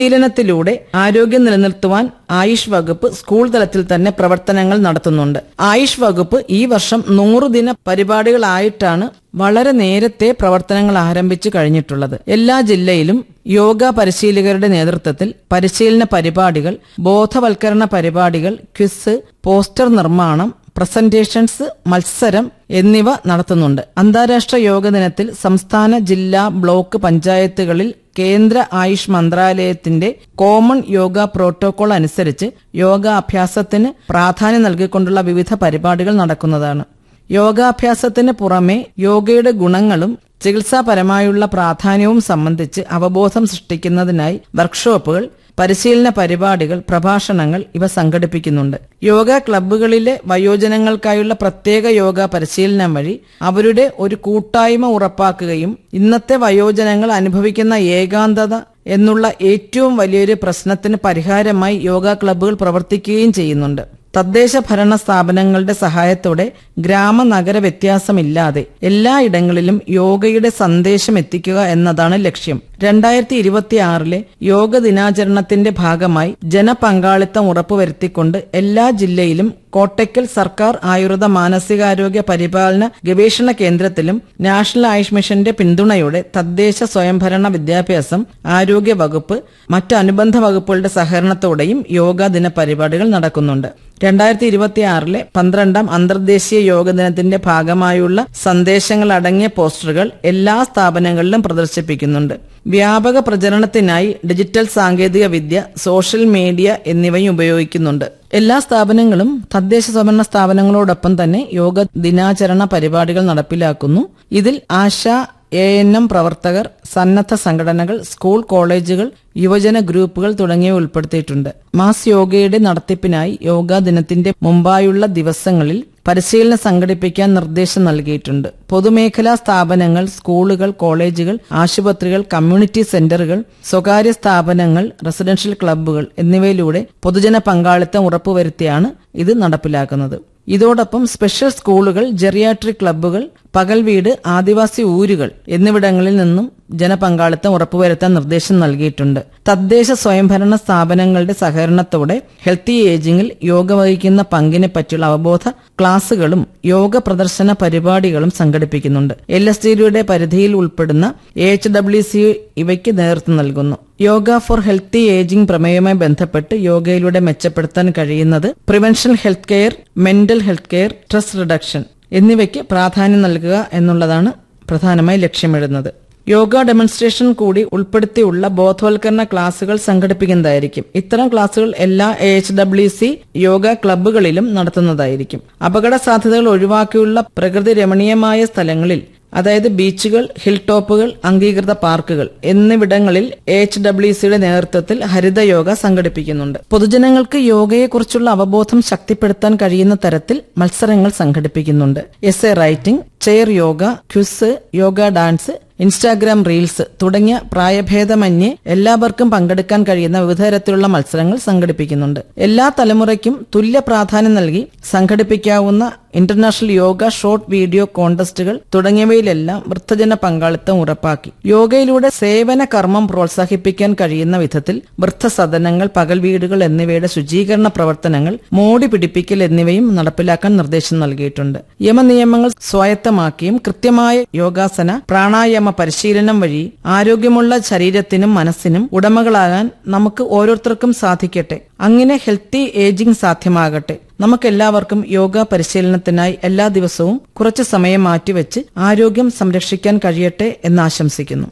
പരിശീലനത്തിലൂടെ ആരോഗ്യം നിലനിർത്തുവാൻ ആയുഷ് വകുപ്പ് സ്കൂൾ തലത്തിൽ തന്നെ പ്രവർത്തനങ്ങൾ നടത്തുന്നുണ്ട് ആയുഷ് വകുപ്പ് ഈ വർഷം നൂറ് ദിന പരിപാടികളായിട്ടാണ് വളരെ നേരത്തെ പ്രവർത്തനങ്ങൾ ആരംഭിച്ചു കഴിഞ്ഞിട്ടുള്ളത് എല്ലാ ജില്ലയിലും യോഗ പരിശീലകരുടെ നേതൃത്വത്തിൽ പരിശീലന പരിപാടികൾ ബോധവൽക്കരണ പരിപാടികൾ ക്വിസ് പോസ്റ്റർ നിർമ്മാണം പ്രസന്റേഷൻസ് മത്സരം എന്നിവ നടത്തുന്നുണ്ട് അന്താരാഷ്ട്ര യോഗ ദിനത്തിൽ സംസ്ഥാന ജില്ലാ ബ്ലോക്ക് പഞ്ചായത്തുകളിൽ കേന്ദ്ര ആയുഷ് മന്ത്രാലയത്തിന്റെ കോമൺ യോഗ പ്രോട്ടോകോൾ അനുസരിച്ച് യോഗാഭ്യാസത്തിന് പ്രാധാന്യം നൽകിക്കൊണ്ടുള്ള വിവിധ പരിപാടികൾ നടക്കുന്നതാണ് യോഗാഭ്യാസത്തിന് പുറമെ യോഗയുടെ ഗുണങ്ങളും ചികിത്സാപരമായുള്ള പ്രാധാന്യവും സംബന്ധിച്ച് അവബോധം സൃഷ്ടിക്കുന്നതിനായി വർക്ക്ഷോപ്പുകൾ പരിശീലന പരിപാടികൾ പ്രഭാഷണങ്ങൾ ഇവ സംഘടിപ്പിക്കുന്നുണ്ട് യോഗ ക്ലബ്ബുകളിലെ വയോജനങ്ങൾക്കായുള്ള പ്രത്യേക യോഗ പരിശീലനം വഴി അവരുടെ ഒരു കൂട്ടായ്മ ഉറപ്പാക്കുകയും ഇന്നത്തെ വയോജനങ്ങൾ അനുഭവിക്കുന്ന ഏകാന്തത എന്നുള്ള ഏറ്റവും വലിയൊരു പ്രശ്നത്തിന് പരിഹാരമായി യോഗ ക്ലബ്ബുകൾ പ്രവർത്തിക്കുകയും ചെയ്യുന്നുണ്ട് തദ്ദേശ ഭരണ സ്ഥാപനങ്ങളുടെ സഹായത്തോടെ ഗ്രാമ നഗര വ്യത്യാസമില്ലാതെ എല്ലായിടങ്ങളിലും യോഗയുടെ സന്ദേശം എത്തിക്കുക എന്നതാണ് ലക്ഷ്യം രണ്ടായിരത്തി ഇരുപത്തിയാറിലെ യോഗ ദിനാചരണത്തിന്റെ ഭാഗമായി ജനപങ്കാളിത്തം ഉറപ്പുവരുത്തിക്കൊണ്ട് എല്ലാ ജില്ലയിലും കോട്ടയ്ക്കൽ സർക്കാർ ആയുർവേദ മാനസികാരോഗ്യ പരിപാലന ഗവേഷണ കേന്ദ്രത്തിലും നാഷണൽ ആയുഷ് മിഷന്റെ പിന്തുണയോടെ തദ്ദേശ സ്വയംഭരണ വിദ്യാഭ്യാസം ആരോഗ്യ വകുപ്പ് മറ്റ് അനുബന്ധ വകുപ്പുകളുടെ സഹകരണത്തോടെയും യോഗ ദിന പരിപാടികൾ നടക്കുന്നുണ്ട് രണ്ടായിരത്തി ഇരുപത്തിയാറിലെ പന്ത്രണ്ടാം അന്തർദേശീയ യോഗ ദിനത്തിന്റെ ഭാഗമായുള്ള സന്ദേശങ്ങൾ അടങ്ങിയ പോസ്റ്ററുകൾ എല്ലാ സ്ഥാപനങ്ങളിലും പ്രദർശിപ്പിക്കുന്നുണ്ട് വ്യാപക പ്രചരണത്തിനായി ഡിജിറ്റൽ സാങ്കേതിക വിദ്യ സോഷ്യൽ മീഡിയ എന്നിവയും ഉപയോഗിക്കുന്നുണ്ട് എല്ലാ സ്ഥാപനങ്ങളും തദ്ദേശ സ്വയംഭരണ സ്ഥാപനങ്ങളോടൊപ്പം തന്നെ യോഗ ദിനാചരണ പരിപാടികൾ നടപ്പിലാക്കുന്നു ഇതിൽ ആശ എ എൻ എം പ്രവർത്തകർ സന്നദ്ധ സംഘടനകൾ സ്കൂൾ കോളേജുകൾ യുവജന ഗ്രൂപ്പുകൾ തുടങ്ങിയവ ഉൾപ്പെടുത്തിയിട്ടുണ്ട് മാസ് യോഗയുടെ നടത്തിപ്പിനായി യോഗാ ദിനത്തിന്റെ മുമ്പായുള്ള ദിവസങ്ങളിൽ പരിശീലനം സംഘടിപ്പിക്കാൻ നിർദ്ദേശം നൽകിയിട്ടുണ്ട് പൊതുമേഖലാ സ്ഥാപനങ്ങൾ സ്കൂളുകൾ കോളേജുകൾ ആശുപത്രികൾ കമ്മ്യൂണിറ്റി സെന്ററുകൾ സ്വകാര്യ സ്ഥാപനങ്ങൾ റെസിഡൻഷ്യൽ ക്ലബ്ബുകൾ എന്നിവയിലൂടെ പൊതുജന പങ്കാളിത്തം ഉറപ്പുവരുത്തിയാണ് ഇത് നടപ്പിലാക്കുന്നത് ഇതോടൊപ്പം സ്പെഷ്യൽ സ്കൂളുകൾ ജെറിയാട്രിക് ക്ലബ്ബുകൾ പകൽ വീട് ആദിവാസി ഊരുകൾ എന്നിവിടങ്ങളിൽ നിന്നും ജനപങ്കാളിത്തം ഉറപ്പുവരുത്താൻ നിർദ്ദേശം നൽകിയിട്ടുണ്ട് തദ്ദേശ സ്വയംഭരണ സ്ഥാപനങ്ങളുടെ സഹകരണത്തോടെ ഹെൽത്തി ഏജിംഗിൽ യോഗ വഹിക്കുന്ന പങ്കിനെ പറ്റിയുള്ള അവബോധ ക്ലാസുകളും യോഗ പ്രദർശന പരിപാടികളും സംഘടിപ്പിക്കുന്നുണ്ട് എൽ എസ് ഡിയുടെ പരിധിയിൽ ഉൾപ്പെടുന്ന എച്ച് ഡബ്ല്യു സി ഇവയ്ക്ക് നേതൃത്വം നൽകുന്നു യോഗ ഫോർ ഹെൽത്തി ഏജിംഗ് പ്രമേയവുമായി ബന്ധപ്പെട്ട് യോഗയിലൂടെ മെച്ചപ്പെടുത്താൻ കഴിയുന്നത് prevention health care mental health care stress reduction എന്നിവയ്ക്ക് പ്രാധാന്യം നൽകുക എന്നുള്ളതാണ് പ്രധാനമായി ലക്ഷ്യമിടുന്നത് യോഗ ഡെമോൺസ്ട്രേഷൻ കൂടി ഉൾപ്പെടുത്തിയുള്ള ബോധവൽക്കരണ ക്ലാസുകൾ സംഘടിപ്പിക്കുന്നതായിരിക്കും ഇത്തരം ക്ലാസുകൾ എല്ലാ A H W C yoga ക്ലബ്ബുകളിലും നടത്തുന്നതായിരിക്കും അപകട സാധ്യതകൾ ഒഴിവാക്കിയുള്ള പ്രകൃതി രമണീയമായ സ്ഥലങ്ങളിൽ അതായത് ബീച്ചുകൾ ഹിൽ ടോപ്പുകൾ അംഗീകൃത പാർക്കുകൾ എന്നിവിടങ്ങളിൽ എച്ച് ഡബ്ല്യു സിയുടെ നേതൃത്വത്തിൽ ഹരിതയോഗ സംഘടിപ്പിക്കുന്നുണ്ട് പൊതുജനങ്ങൾക്ക് യോഗയെക്കുറിച്ചുള്ള അവബോധം ശക്തിപ്പെടുത്താൻ കഴിയുന്ന തരത്തിൽ മത്സരങ്ങൾ സംഘടിപ്പിക്കുന്നുണ്ട് essay writing chair yoga quiz yoga dance Instagram reels തുടങ്ങിയ പ്രായഭേദമന്യേ എല്ലാവർക്കും പങ്കെടുക്കാൻ കഴിയുന്ന വിവിധ തരത്തിലുള്ള മത്സരങ്ങൾ സംഘടിപ്പിക്കുന്നുണ്ട് എല്ലാ തലമുറയ്ക്കും തുല്യ പ്രാധാന്യം നൽകി സംഘടിപ്പിക്കാവുന്ന ഇന്റർനാഷണൽ യോഗ ഷോർട്ട് വീഡിയോ കോൺടെസ്റ്റുകൾ തുടങ്ങിയവയിലെല്ലാം വൃദ്ധജന പങ്കാളിത്തം ഉറപ്പാക്കി യോഗയിലൂടെ സേവന കർമ്മം പ്രോത്സാഹിപ്പിക്കാൻ കഴിയുന്ന വിധത്തിൽ വൃദ്ധസദനങ്ങൾ പകൽ വീടുകൾ എന്നിവയുടെ ശുചീകരണ പ്രവർത്തനങ്ങൾ മോടി പിടിപ്പിക്കൽ എന്നിവയും നടപ്പിലാക്കാൻ നിർദ്ദേശം നൽകിയിട്ടുണ്ട് യമനിയമങ്ങൾ സ്വായത്തമാക്കിയും കൃത്യമായ യോഗാസന പ്രാണായാമ പരിശീലനം വഴി ആരോഗ്യമുള്ള ശരീരത്തിനും മനസ്സിനും ഉടമകളാകാൻ നമുക്ക് ഓരോരുത്തർക്കും സാധിക്കട്ടെ അങ്ങനെ ഹെൽത്തി ഏജിംഗ് സാധ്യമാകട്ടെ നമുക്കെല്ലാവർക്കും യോഗ പരിശീലനത്തിനായി എല്ലാ ദിവസവും കുറച്ച് സമയം മാറ്റിവെച്ച് ആരോഗ്യം സംരക്ഷിക്കാൻ കഴിയട്ടെ എന്ന് ആശംസിക്കുന്നു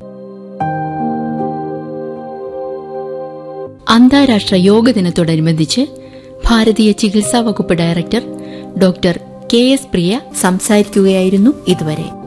അന്താരാഷ്ട്ര യോഗ ദിനത്തോടനുബന്ധിച്ച് ഭാരതീയ ചികിത്സാ വകുപ്പ് director doctor K S Priya സംസാരിക്കുകയായിരുന്നു ഇതുവരെ